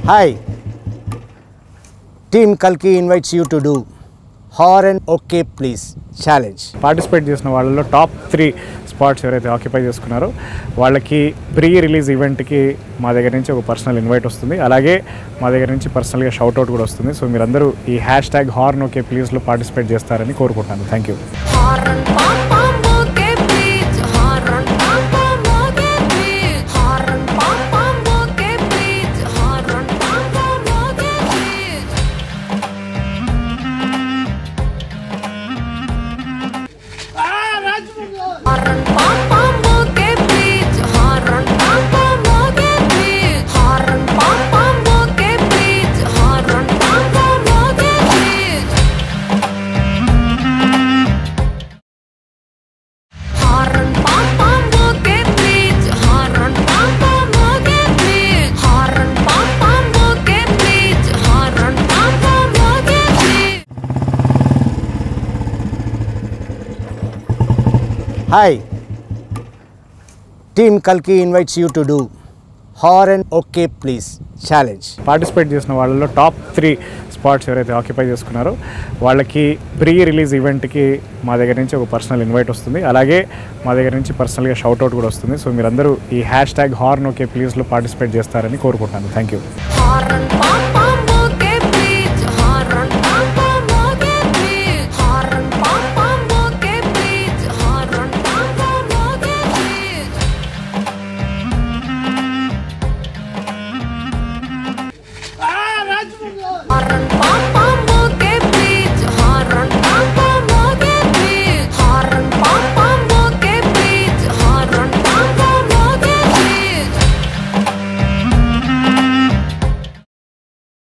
Hi. Team Kalki invites you to do Horn OK Please challenge. Participate చేసిన వాళ్ళలో top three spots ఎవరైతే occupy చేసుకున్నారో వాళ్ళకి pre release ఈవెంట్కి మా దగ్గర నుంచి ఒక పర్సనల్ ఇన్వైట్ వస్తుంది అలాగే మా దగ్గర నుంచి పర్సనల్గా షౌట్అవుట్ కూడా వస్తుంది సో మీరందరూ ఈ హ్యాష్ ట్యాగ్ హార్న్ ఓకే ప్లీజ్లో పార్టిసిపేట్ చేస్తారని కోరుకుంటున్నాను thank you Horn papa moge please, horn papa moge please, horn papa moge please, horn papa moge please. Horn papa moge please, horn papa moge please, horn papa moge please, horn papa moge please. Horn papa moge please, horn papa moge please, horn papa moge please, horn papa moge please. Hi. Team Kalki invites you to do Horn OK Please challenge. Participate చేసిన వాళ్ళలో top three spots ఎవరైతే occupy చేసుకున్నారో వాళ్ళకి pre release ఈవెంట్కి మా దగ్గర నుంచి ఒక పర్సనల్ ఇన్వైట్ వస్తుంది అలాగే మా దగ్గర నుంచి పర్సనల్గా షౌట్అవుట్ కూడా వస్తుంది సో మీరందరూ ఈ హ్యాష్ ట్యాగ్ హార్న్ ఓకే ప్లీజ్లో పార్టిసిపేట్ చేస్తారని కోరుకుంటున్నాను థ్యాంక్ యూ Horn papa